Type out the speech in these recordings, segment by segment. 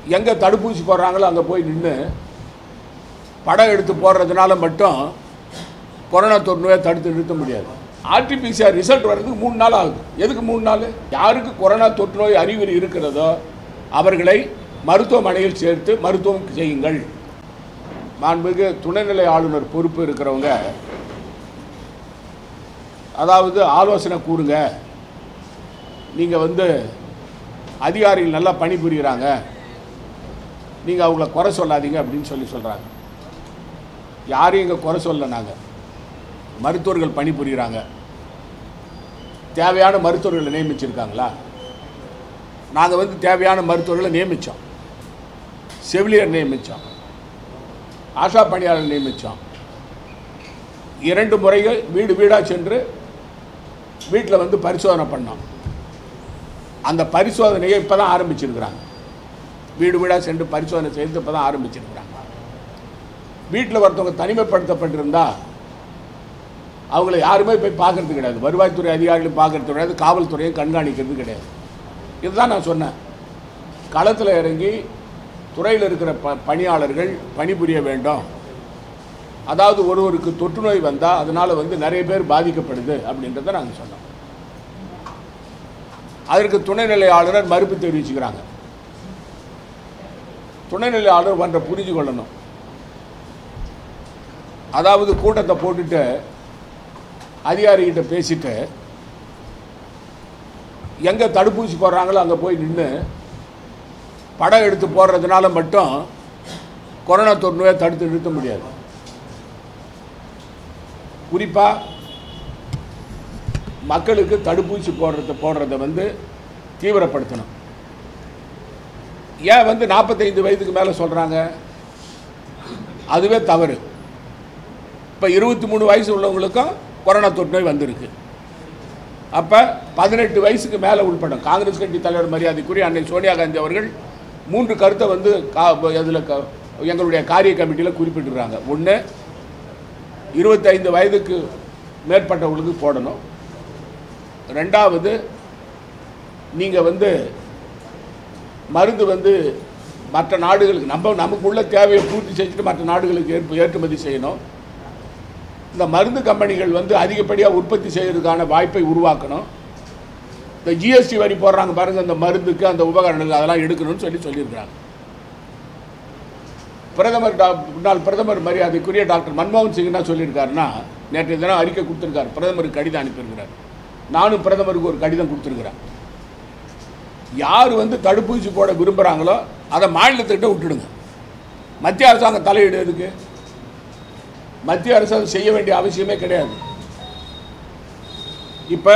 எங்கே தடுப்பூசி போடுறாங்களோ அங்கே போய் நின்று படம் எடுத்து போடுறதுனால மட்டும் கொரோனா தொற்று நோயை தடுத்து நிறுத்த முடியாது ஆர்டிபிசிஆர் ரிசல்ட் வர்றதுக்கு மூணு நாள் ஆகுது எதுக்கு மூணு நாள் யாருக்கு கொரோனா தொற்று நோய் அறிகுறி இருக்கிறதோ அவர்களை மருத்துவமனையில் சேர்த்து மருத்துவம் செய்யுங்கள் மாண்புமிகு துணைநிலை ஆளுநர் பொறுப்பு இருக்கிறவங்க அதாவது ஆலோசனை கூறுங்க நீங்கள் வந்து அதிகாரிகள் நல்லா பணிபுரிகிறாங்க நீங்கள் அவங்கள குறை சொல்லாதீங்க அப்படின்னு சொல்லி சொல்கிறாங்க யாரையும் இங்கே குறை சொல்ல நாங்கள் மருத்துவர்கள் பணிபுரிகிறாங்க தேவையான மருத்துவர்களை நியமிச்சிருக்காங்களா நாங்கள் வந்து தேவையான மருத்துவர்களை நியமித்தோம் செவிலியர் நியமித்தோம் ஆஷா பணியாளர் நியமித்தோம் இரண்டு முறைகள் வீடு வீடாக சென்று வீட்டில் வந்து பரிசோதனை பண்ணோம் அந்த பரிசோதனையை இப்போ தான் ஆரம்பிச்சிருக்கிறாங்க வீடு வீடாக சென்று பரிசோதனை செய்து இப்போ தான் ஆரம்பிச்சிருக்கிறாங்க வீட்டில் ஒருத்தவங்க தனிமைப்படுத்தப்பட்டிருந்தா அவங்கள யாருமே போய் பார்க்கறது கிடையாது வருவாய்த்துறை அதிகாரிகளும் பார்க்கறது கிடையாது காவல்துறையும் கண்காணிக்கிறது கிடையாது இதுதான் நான் சொன்னேன் களத்தில் இறங்கி துறையில் இருக்கிற ப பணியாளர்கள் பணிபுரிய வேண்டும் அதாவது ஒருவருக்கு தொற்று நோய் வந்தால் அதனால் வந்து நிறைய பேர் பாதிக்கப்படுது அப்படின்றத நாங்கள் சொன்னோம் அதற்கு துணைநிலை ஆளுநர் மறுப்பு தெரிவிச்சுக்கிறாங்க துணைநிலை ஆளுநர் பண்ற புரிஞ்சு கொள்ளணும் அதாவது கூட்டத்தை போட்டுட்டு அதிகாரிகிட்ட பேசிட்டு எங்கே தடுப்பூசி போடுறாங்களோ அங்கே போய் நின்று படம் எடுத்து போடுறதுனால மட்டும் கொரோனா தொற்று நோயை தடுத்து நிறுத்த முடியாது குறிப்பாக மக்களுக்கு தடுப்பூசி போடுறத போடுறத வந்து தீவிரப்படுத்தணும் ஏன் வந்து நாற்பத்தைந்து வயதுக்கு மேலே சொல்கிறாங்க அதுவே தவறு இப்போ இருபத்தி மூணு வயசு உள்ளவங்களுக்கும் கொரோனா தொற்று நோய் வந்திருக்கு அப்போ பதினெட்டு வயசுக்கு மேலே உட்படும் காங்கிரஸ் கட்சி தலைவர் மரியாதைக்குரிய அன்னை சோனியா காந்தி அவர்கள் மூன்று கருத்தை வந்து கா இதில் க எங்களுடைய காரிய கமிட்டியில் குறிப்பிட்டிருக்காங்க ஒன்று இருபத்தைந்து வயதுக்கு மேற்பட்டவங்களுக்கு போடணும் ரெண்டாவது நீங்கள் வந்து மருந்து வந்து மற்ற நாடுகளுக்கு நம்ம நமக்குள்ள தேவையை பூர்த்தி செஞ்சுட்டு மற்ற நாடுகளுக்கு ஏற்ப ஏற்றுமதி செய்யணும் இந்த மருந்து கம்பெனிகள் வந்து அதிகப்படியாக உற்பத்தி செய்யறதுக்கான வாய்ப்பை உருவாக்கணும் இந்த ஜிஎஸ்டி வரி போடுறாங்க பாருங்க அந்த மருந்துக்கு அந்த உபகரணங்கள் அதெல்லாம் எடுக்கணும்னு சொல்லி சொல்லியிருக்கிறாங்க பிரதமர் டா முன்னாள் பிரதமர் மரியாதைக்குரிய டாக்டர் மன்மோகன் சிங் என்ன சொல்லியிருக்காருன்னா நேற்றைய தினம் அறிக்கை கொடுத்துருக்காரு பிரதமருக்கு கடிதம் அனுப்பியிருக்கிறார் நானும் பிரதமருக்கு ஒரு கடிதம் கொடுத்துருக்குறேன் யார் வந்து தடுப்பூசி போட விரும்புகிறாங்களோ அதை மாநிலத்துக்கிட்ட விட்டுடுங்க மத்திய அரசாங்கம் தலையீடு எதுக்கு மத்திய அரசு அதை செய்ய வேண்டிய அவசியமே கிடையாது இப்போ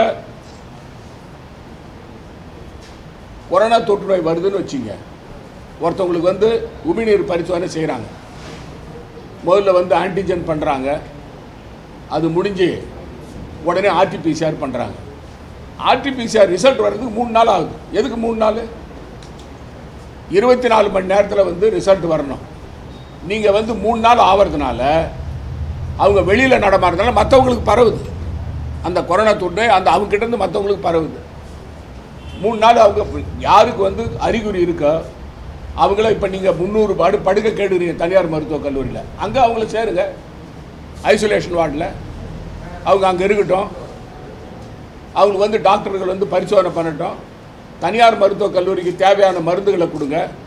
கொரோனா தொற்று நோய் வருதுன்னு வச்சுங்க ஒருத்தவங்களுக்கு வந்து உமிநீர் பரிசோதனை செய்கிறாங்க முதல்ல வந்து ஆன்டிஜன் பண்ணுறாங்க அது முடிஞ்சு உடனே ஆர்டிபிசிஆர் பண்ணுறாங்க ஆர்டிபிசிஆர் ரிசல்ட் வர்றதுக்கு மூணு நாள் ஆகுது எதுக்கு மூணு நாள் இருபத்தி நாலு மணி நேரத்தில் வந்து ரிசல்ட் வரணும் நீங்கள் வந்து மூணு நாள் ஆகிறதுனால அவங்க வெளியில் நடமாடுறதுனால மற்றவங்களுக்கு பரவுது அந்த கொரோனா தொற்று அந்த அவங்ககிட்டருந்து மற்றவங்களுக்கு பரவுது மூணு நாள் அவங்க யாருக்கு வந்து அறிகுறி இருக்கோ அவங்கள இப்போ நீங்கள் முந்நூறு பாடு படுக்கை கேடுறீங்க தனியார் மருத்துவக் கல்லூரியில் அங்கே அவங்கள சேருங்க ஐசோலேஷன் வார்டில் அவங்க அங்கே இருக்கட்டும் அவங்களுக்கு வந்து டாக்டர்கள் வந்து பரிசோதனை பண்ணட்டும் தனியார் மருத்துவக் கல்லூரிக்கு தேவையான மருந்துகளை கொடுங்க